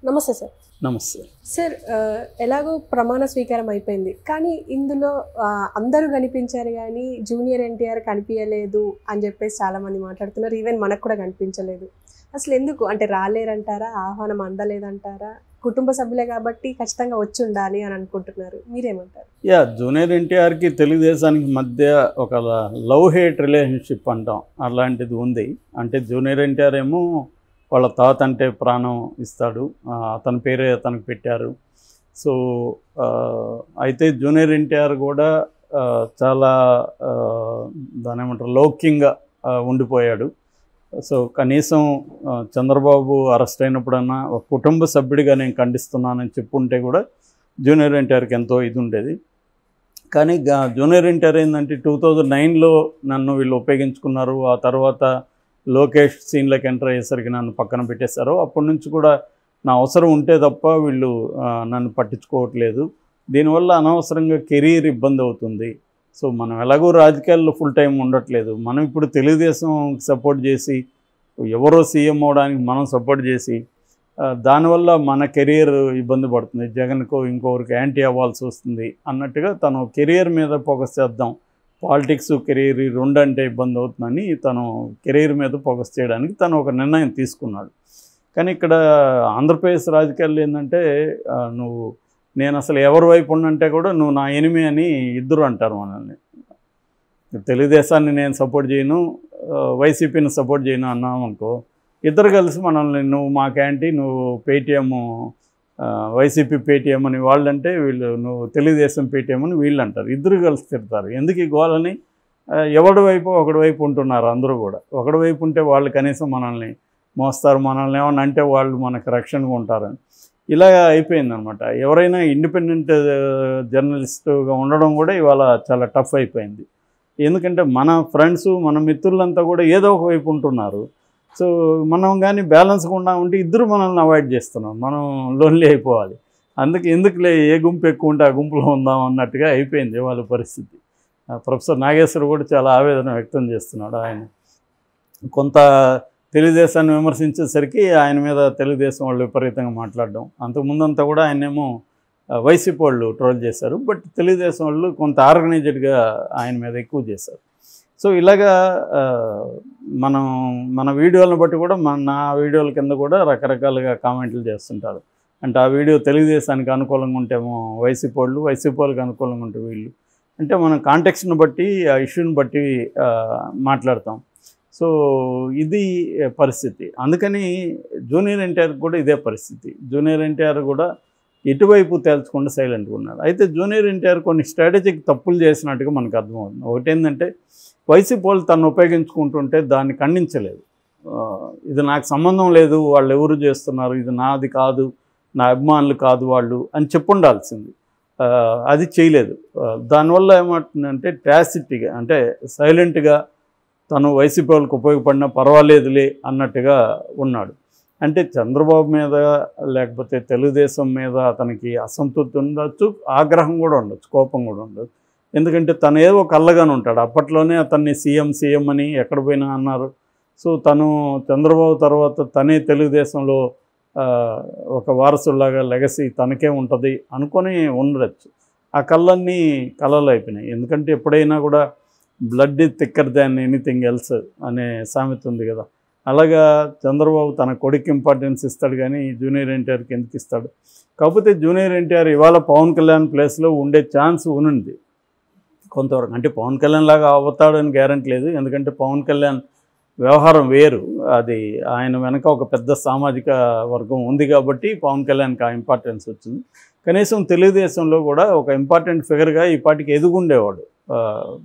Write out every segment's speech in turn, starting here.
నమస్తే సార్ నమస్తే సార్ ఆ, ఎలాగో ప్రమాణ స్వీకారం అయిపోయింది కానీ ఇందులో ఆ, అందరూ కనిపించారు కానీ జూనియర్ ఎన్టీఆర్ కనిపించలేదు అని చెప్పేసి చాలా మంది మాట్లాడుతున్నారు ఈవెన్ మనకు కూడా కనిపించలేదు అసలు ఎందుకు అంటే రాలేరంటారా ఆహ్వానం అందలేదంటారా కుటుంబ సభ్యులే కాబట్టి ఖచ్చితంగా వచ్చి ఉండాలి అని అనుకుంటున్నారు మీరేమంటారు యా జూనియర్ ఎన్టీఆర్కి తెలుగుదేశానికి మధ్య ఒక లవ్ హేట్ రిలేషన్షిప్ అంటాం అలాంటిది ఉంది అంటే జూనియర్ ఎన్టీఆర్ ఏమో వాళ్ళ తాత అంటే ప్రాణం ఇస్తాడు ఆ, అతని పేరే అతనికి పెట్టారు సో ఆ, అయితే జూనియర్ ఎన్టీఆర్ కూడా ఆ, చాలా ఆ, దాని ఏమంటారు లౌక్యంగా ఆ, ఉండిపోయాడు సో కనీసం ఆ, చంద్రబాబు అరెస్ట్ అయినప్పుడన్నా ఒక కుటుంబ సభ్యుడిగా నేను ఖండిస్తున్నానని చెప్పుంటే కూడా జూనియర్ ఎన్టీఆర్కి ఎంతో ఇది ఉండేది కానీ గా- జూనియర్ ఎన్టీఆర్ ఏంటంటే టూ థౌజండ్ నైన్లో నన్ను వీళ్ళు ఉపయోగించుకున్నారు ఆ తర్వాత లోకేష్ సీన్లోకి ఎంటర్ అయ్యేసరికి నన్ను పక్కన పెట్టేశారు అప్పటి నుంచి కూడా నా అవసరం ఉంటే తప్ప వీళ్ళు ఆ, నన్ను పట్టించుకోవట్లేదు దీనివల్ల అనవసరంగా కెరీర్ ఇబ్బంది అవుతుంది సో మనం ఎలాగో రాజకీయాల్లో ఫుల్ టైం ఉండట్లేదు మనం ఇప్పుడు తెలుగుదేశం సపోర్ట్ చేసి ఎవరో సీఎం అవడానికి మనం సపోర్ట్ చేసి ఆ, దానివల్ల మన కెరియర్ ఇబ్బంది పడుతుంది జగన్కు ఇంకొకరికి యాంటీ అవ్వాల్సి వస్తుంది అన్నట్టుగా తను కెరియర్ మీద ఫోకస్ చేద్దాం పాలిటిక్స్ కెరీర్ ఈ రెండు అంటే ఇబ్బంది అవుతుందని తను కెరీర్ మీద ఫోకస్ చేయడానికి తను ఒక నిర్ణయం తీసుకున్నాడు కానీ ఇక్కడ ఆంధ్రప్రదేశ్ రాజకీయాల్లో ఏంటంటే ఆ, నువ్వు నేను అసలు ఎవరి వైపు ఉన్నంటే కూడా నువ్వు నా ఎనిమి అని ఇద్దరు అంటారు మనల్ని తెలుగుదేశాన్ని నేను సపోర్ట్ చేయను ఆ, వైసీపీని సపోర్ట్ చేయను అన్నామనుకో ఇద్దరు కలిసి మనల్ని నువ్వు మాకేంటి నువ్వు పేటీఎం వైసీపీ పేటీఎం అని వాళ్ళంటే వీళ్ళు నువ్వు తెలుగుదేశం పేటీఎం అని వీళ్ళు అంటారు ఇద్దరు కలిసి తిడతారు ఎందుకు ఈ గోలని ఆ, ఎవడి వైపు ఒకడి వైపు ఉంటున్నారు అందరూ కూడా ఒకడి వైపు ఉంటే వాళ్ళు కనీసం మనల్ని మోస్తారు మనల్ని ఏమన్నా అంటే వాళ్ళు మనకు రక్షణగా ఉంటారని ఇలా అయిపోయిందనమాట ఎవరైనా ఇండిపెండెంట్ జర్నలిస్టుగా ఉండడం కూడా ఇవాళ చాలా టఫ్ అయిపోయింది ఎందుకంటే మన ఫ్రెండ్స్ మన మిత్రులంతా కూడా ఏదో ఒక వైపు ఉంటున్నారు సో మనం కానీ బ్యాలెన్స్గా ఉన్నా ఉంటే ఇద్దరు మనల్ని అవాయిడ్ చేస్తున్నాం మనం లోన్లీ అయిపోవాలి అందుకే ఎందుకులే ఏ గుంపు ఎక్కువ ఉంటే ఆ గుంపులో ఉందాం అన్నట్టుగా అయిపోయింది వాళ్ళ పరిస్థితి ఆ ప్రొఫెసర్ నాగేశ్వర్ కూడా చాలా ఆవేదన వ్యక్తం చేస్తున్నాడు ఆయన కొంత తెలుగుదేశాన్ని విమర్శించేసరికి ఆయన మీద తెలుగుదేశం వాళ్ళు విపరీతంగా మాట్లాడడం అంతకుముందంతా కూడా ఆయనేమో ఆ, వైసీపీ వాళ్ళు ట్రోల్ చేశారు బట్ తెలుగుదేశం వాళ్ళు కొంత ఆర్గనైజ్డ్గా ఆయన మీద ఎక్కువ చేశారు సో ఇలాగా ఆ, మనం మన వీడియోలను బట్టి కూడా మన నా వీడియోల కింద కూడా రకరకాలుగా కామెంట్లు చేస్తుంటారు అంటే ఆ వీడియో తెలుగుదేశానికి అనుకూలంగా ఉంటేమో వైసీపీ వాళ్ళు వైసీపీ వాళ్ళకి అనుకూలంగా ఉంటే వీళ్ళు అంటే మనం కాంటెక్స్ని బట్టి ఆ ఇష్యూని బట్టి ఆ, మాట్లాడతాం సో ఇది పరిస్థితి అందుకని జూనియర్ ఎన్టీఆర్ కూడా ఇదే పరిస్థితి జూనియర్ ఎన్టీఆర్ కూడా ఎటువైపు తేల్చకుండా సైలెంట్గా ఉన్నాడు అయితే జూనియర్ ఎన్టీఆర్ కొన్ని స్ట్రాటజిక్ తప్పులు చేసినట్టుగా మనకు అర్థమవుతుంది ఒకటి ఏంటంటే వైసీపీ వాళ్ళు తను ఉపయోగించుకుంటుంటే దాన్ని ఖండించలేదు ఆ, ఇది నాకు సంబంధం లేదు వాళ్ళు ఎవరు చేస్తున్నారు ఇది నాది కాదు నా అభిమానులు కాదు వాళ్ళు అని చెప్పుండాల్సింది ఆ, అది చేయలేదు ఆ, దానివల్ల ఏమంటుందంటే ట్యాసిటీగా అంటే సైలెంట్గా తను వైసీపీ వాళ్ళకి ఉపయోగపడినా పర్వాలేదులే అన్నట్టుగా ఉన్నాడు అంటే చంద్రబాబు మీద లేకపోతే తెలుగుదేశం మీద అతనికి అసంతృప్తి ఉండొచ్చు ఆగ్రహం కూడా ఉండొచ్చు కోపం కూడా ఉండొచ్చు ఎందుకంటే తను ఏదో కళ్ళగానే ఉంటాడు అప్పట్లోనే అతన్ని సీఎం సీఎం అని ఎక్కడ పోయినా అన్నారు సో తను చంద్రబాబు తర్వాత తనే తెలుగుదేశంలో ఆ, ఒక వారసులాగా లెగసీ తనకే ఉంటుంది అనుకొని ఉండొచ్చు ఆ కళ్ళన్నీ కళలు అయిపోయినాయి ఎందుకంటే ఎప్పుడైనా కూడా blood thicker than anything else అనే సామెత ఉంది కదా అలాగా చంద్రబాబు తన కొడుకు ఇంపార్టెన్స్ ఇస్తాడు కానీ జూనియర్ ఎన్టీఆర్కి ఎందుకు ఇస్తాడు కాకపోతే జూనియర్ ఎన్టీఆర్ ఇవాళ పవన్ కళ్యాణ్ ప్లేస్లో ఉండే ఛాన్స్ ఉంది కొంతవరకు అంటే పవన్ కళ్యాణ్ లాగా అవుతాడని గ్యారంటీ లేదు ఎందుకంటే పవన్ కళ్యాణ్ వ్యవహారం వేరు అది ఆయన వెనక ఒక పెద్ద సామాజిక వర్గం ఉంది కాబట్టి పవన్ కళ్యాణ్కి ఆ ఇంపార్టెన్స్ వచ్చింది కనీసం తెలుగుదేశంలో కూడా ఒక ఇంపార్టెంట్ ఫిగర్గా ఈ పాటికి ఎదుగుండేవాడు ఆ,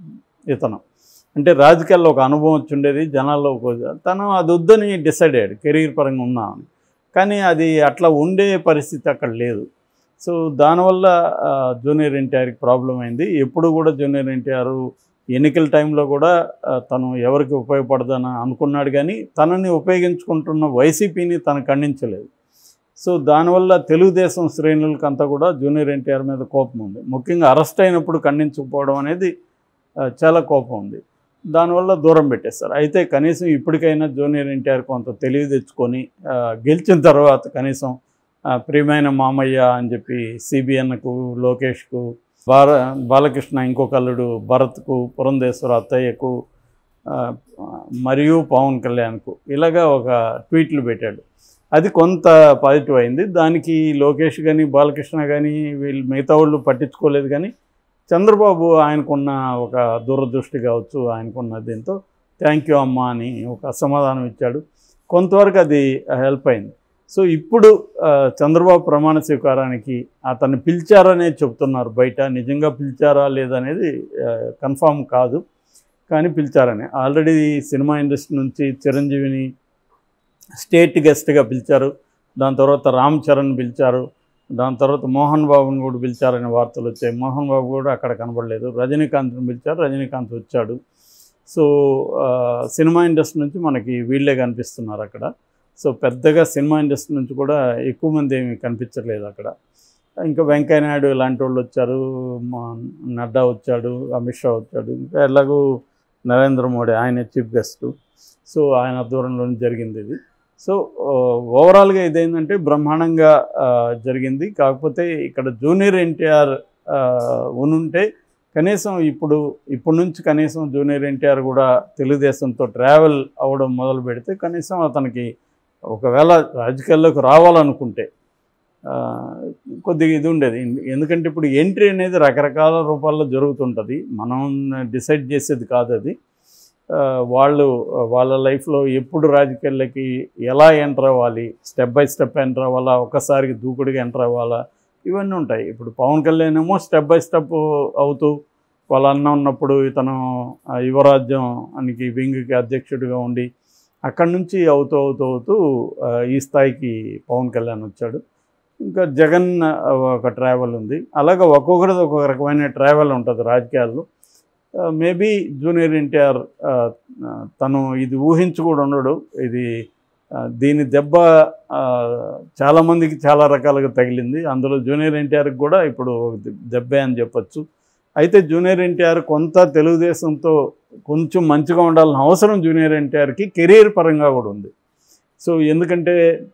ఇతను అంటే రాజకీయాల్లో ఒక అనుభవం వచ్చి ఉండేది జనాల్లో ఒక- తను అది వద్దని డిసైడ్ అయ్యాడు కెరీర్ పరంగా ఉన్నామని కానీ అది అట్లా ఉండే పరిస్థితి అక్కడ లేదు సో దానివల్ల ఆ, జూనియర్ ఎన్టీఆర్కి ప్రాబ్లం అయింది ఎప్పుడు కూడా జూనియర్ ఎన్టీఆర్ ఎన్నికల టైంలో కూడా ఆ, తను ఎవరికి ఉపయోగపడదని అనుకున్నాడు కానీ తనని ఉపయోగించుకుంటున్న వైసీపీని తను ఖండించలేదు సో దానివల్ల తెలుగుదేశం శ్రేణులకంతా కూడా జూనియర్ ఎన్టీఆర్ మీద కోపం ఉంది ముఖ్యంగా అరెస్ట్ అయినప్పుడు ఖండించకపోవడం అనేది ఆ, చాలా కోపం ఉంది దానివల్ల దూరం పెట్టేస్తారు అయితే కనీసం ఇప్పటికైనా జూనియర్ ఎన్టీఆర్ కొంత తెలివి తెచ్చుకొని ఆ, గెలిచిన తర్వాత కనీసం ఆ, ప్రియమైన మామయ్య అని చెప్పి సిబిఎన్కు లోకేష్కు బాల బాలకృష్ణ ఇంకొక అల్లుడు భరత్కు పురంధేశ్వర అత్తయ్యకు ఆ, మరియు పవన్ కళ్యాణ్కు ఇలాగా ఒక ట్వీట్లు పెట్టాడు అది కొంత పాజిటివ్ అయింది దానికి లోకేష్ కానీ బాలకృష్ణ కానీ వీళ్ళు మిగతా వాళ్ళు పట్టించుకోలేదు కానీ చంద్రబాబు ఆయనకున్న ఒక దూరదృష్టి కావచ్చు ఆయనకున్న దీంతో థ్యాంక్ యూ అమ్మా అని ఒక సమాధానం ఇచ్చాడు కొంతవరకు అది హెల్ప్ అయింది సో ఇప్పుడు ఆ, చంద్రబాబు ప్రమాణ స్వీకారానికి అతన్ని పిలిచారనే చెప్తున్నారు బయట నిజంగా పిలిచారా లేదనేది కన్ఫామ్ కాదు కానీ పిలిచారని ఆల్రెడీ సినిమా ఇండస్ట్రీ నుంచి చిరంజీవిని స్టేట్ గెస్ట్గా పిలిచారు దాని తర్వాత రామ్ చరణ్ పిలిచారు దాని తర్వాత మోహన్ బాబుని కూడా పిలిచారనే వార్తలు వచ్చాయి మోహన్ బాబు కూడా అక్కడ కనబడలేదు రజనీకాంత్ని పిలిచారు రజనీకాంత్ వచ్చాడు సో ఆ, సినిమా ఇండస్ట్రీ నుంచి మనకి వీళ్ళే కనిపిస్తున్నారు అక్కడ సో పెద్దగా సినిమా ఇండస్ట్రీ నుంచి కూడా ఎక్కువ మంది ఏమి కనిపించట్లేదు అక్కడ ఇంకా వెంకయ్య నాయుడు ఇలాంటి వాళ్ళు వచ్చారు మా నడ్డా వచ్చాడు అమిత్ షా వచ్చాడు ఇంకా ఎలాగూ నరేంద్ర మోడీ ఆయన చీఫ్ గెస్ట్ సో ఆయన ఆధ్వర్యంలో జరిగింది ఇది సో ఓవరాల్గా ఇదేంటంటే బ్రహ్మాండంగా ఆ, జరిగింది కాకపోతే ఇక్కడ జూనియర్ ఎన్టీఆర్ ఉనుంటే కనీసం ఇప్పుడు ఇప్పటి నుంచి కనీసం జూనియర్ ఎన్టీఆర్ కూడా తెలుగుదేశంతో ట్రావెల్ అవ్వడం మొదలు పెడితే కనీసం అతనికి ఒకవేళ రాజకీయాల్లోకి రావాలనుకుంటే ఆ, కొద్దిగా ఇది ఉండేది ఎందుకంటే ఇప్పుడు ఎంట్రీ అనేది రకరకాల రూపాల్లో జరుగుతుంటుంది మనం డిసైడ్ చేసేది కాదు అది ఆ, వాళ్ళు వాళ్ళ లైఫ్లో ఎప్పుడు రాజకీయాలకి ఎలా ఎంటర్ అవ్వాలి స్టెప్ బై స్టెప్ ఎంటర్ అవ్వాలా ఒక్కసారికి దూకుడుగా ఎంటర్ అవ్వాలా ఇవన్నీ ఉంటాయి ఇప్పుడు పవన్ కళ్యాణ్ ఏమో స్టెప్ బై స్టెప్ అవుతూ వాళ్ళ అన్న ఉన్నప్పుడు ఇతను ఆ, యువరాజ్యం అనికి వింగ్కి అధ్యక్షుడిగా ఉండి అక్కడి నుంచి అవుతూ అవుతూ అవుతూ ఆ, ఈ స్థాయికి పవన్ కళ్యాణ్ వచ్చాడు ఇంకా జగన్ ఆ, ఒక ట్రావెల్ ఉంది అలాగే ఒక్కొక్కరిది ఒక్కొక్క రకమైన ట్రావెల్ ఉంటుంది రాజకీయాల్లో మేబీ జూనియర్ ఎన్టీఆర్ తను ఇది ఊహించి కూడా ఉండడు ఇది ఆ, దీని దెబ్బ ఆ, చాలామందికి చాలా రకాలుగా తగిలింది అందులో జూనియర్ ఎన్టీఆర్కి కూడా ఇప్పుడు దెబ్బే అని చెప్పొచ్చు అయితే జూనియర్ ఎన్టీఆర్ కొంత తెలుగుదేశంతో కొంచెం మంచిగా ఉండాల్సిన అవసరం జూనియర్ ఎన్టీఆర్కి కెరీర్ పరంగా కూడా ఉంది సో ఎందుకంటే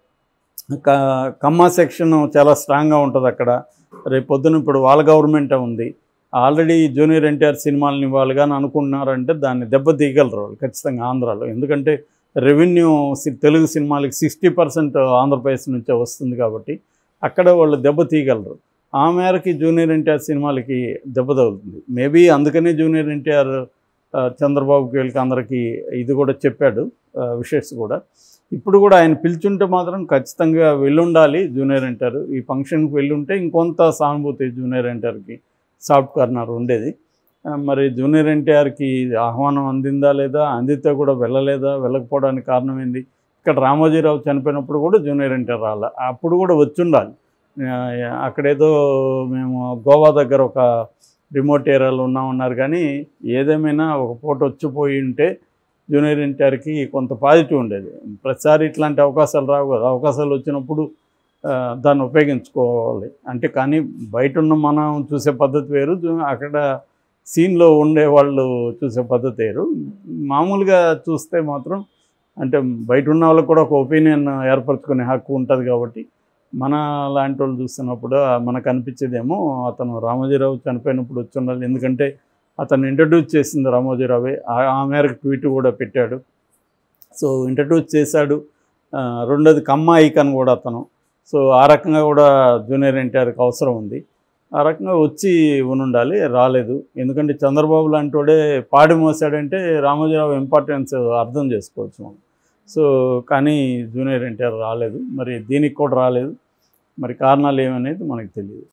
క- కమ్మ సెక్షన్ చాలా స్ట్రాంగ్గా ఉంటుంది అక్కడ రేపు పొద్దున ఇప్పుడు వాళ్ళ గవర్నమెంటే ఉంది ఆల్రెడీ జూనియర్ ఎన్టీఆర్ సినిమాలను ఇవ్వాలి కానీ అనుకుంటున్నారంటే దాన్ని దెబ్బ తీయగలరు వాళ్ళు ఖచ్చితంగా ఆంధ్రాలో ఎందుకంటే రెవెన్యూ సి- తెలుగు సినిమాలకి సిక్స్టీ పర్సెంట్ ఆంధ్రప్రదేశ్ నుంచే వస్తుంది కాబట్టి అక్కడ వాళ్ళు దెబ్బ తీయగలరు ఆ మేరకి జూనియర్ ఎన్టీఆర్ సినిమాలకి దెబ్బ తగులుతుంది మేబీ అందుకనే జూనియర్ ఎన్టీఆర్ ఆ, చంద్రబాబుకి వీళ్ళకి అందరికీ ఇది కూడా చెప్పాడు విషెస్ కూడా ఇప్పుడు కూడా ఆయన పిలుచుంటే మాత్రం ఖచ్చితంగా వెళ్ళుండాలి జూనియర్ ఎన్టీఆర్ ఈ ఫంక్షన్కి వెళ్ళుంటే ఇంకొంత సానుభూతి జూనియర్ ఎన్టీఆర్కి సాఫ్ట్ కార్నర్ ఉండేది ఆ, మరి జూనియర్ ఎన్టీఆర్కి ఆహ్వానం అందిందా లేదా అందితే కూడా వెళ్ళలేదా వెళ్ళకపోవడానికి కారణం ఏంది ఇక్కడ రామోజీరావు చనిపోయినప్పుడు కూడా జూనియర్ ఎన్టీఆర్ రాలే అప్పుడు కూడా వచ్చి ఉండాలి ఆ, అక్కడేదో మేము గోవా దగ్గర ఒక రిమోట్ ఏరియాలో ఉన్నామన్నారు కానీ ఏదేమైనా ఒక పూట వచ్చిపోయి ఉంటే జూనియర్ ఎన్టీఆర్కి కొంత పాజిటివ్ ఉండేది ప్రతిసారి ఇట్లాంటి అవకాశాలు రావు కదా అవకాశాలు వచ్చినప్పుడు ఆ, దాన్ని ఉపయోగించుకోవాలి అంటే కానీ బయట ఉన్న మనం చూసే పద్ధతి వేరు జూ- అక్కడ సీన్లో ఉండే వాళ్ళు చూసే పద్ధతి వేరు మామూలుగా చూస్తే మాత్రం అంటే బయట ఉన్న వాళ్ళకి కూడా ఒక ఒపీనియన్ ఏర్పరచుకునే హక్కు ఉంటుంది కాబట్టి మన లాంటి వాళ్ళు చూస్తున్నప్పుడు ఆ మనకు అనిపించేదేమో అతను రామోజీరావు చనిపోయినప్పుడు వచ్చి ఉండాలి ఎందుకంటే అతను ఇంట్రడ్యూస్ చేసింది రామోజీరావే ఆ- ఆ మేరకు ట్వీట్ కూడా పెట్టాడు సో ఇంట్రడ్యూస్ చేశాడు ఆ, రెండోది కమ్మ ఐకాన్ కూడా అతను సో ఆ రకంగా కూడా జూనియర్ ఎన్టీఆర్కి అవసరం ఉంది ఆ రకంగా వచ్చి ఉండాలి రాలేదు ఎందుకంటే చంద్రబాబు లాంటి వాడే పాడి మోసాడంటే రామోజీరావు ఇంపార్టెన్స్ అర్థం చేసుకోవచ్చు మనం సో కానీ జూనియర్ ఎన్టీఆర్ రాలేదు మరి దీనికి కూడా రాలేదు మరి కారణాలు ఏమనేది మనకు తెలియదు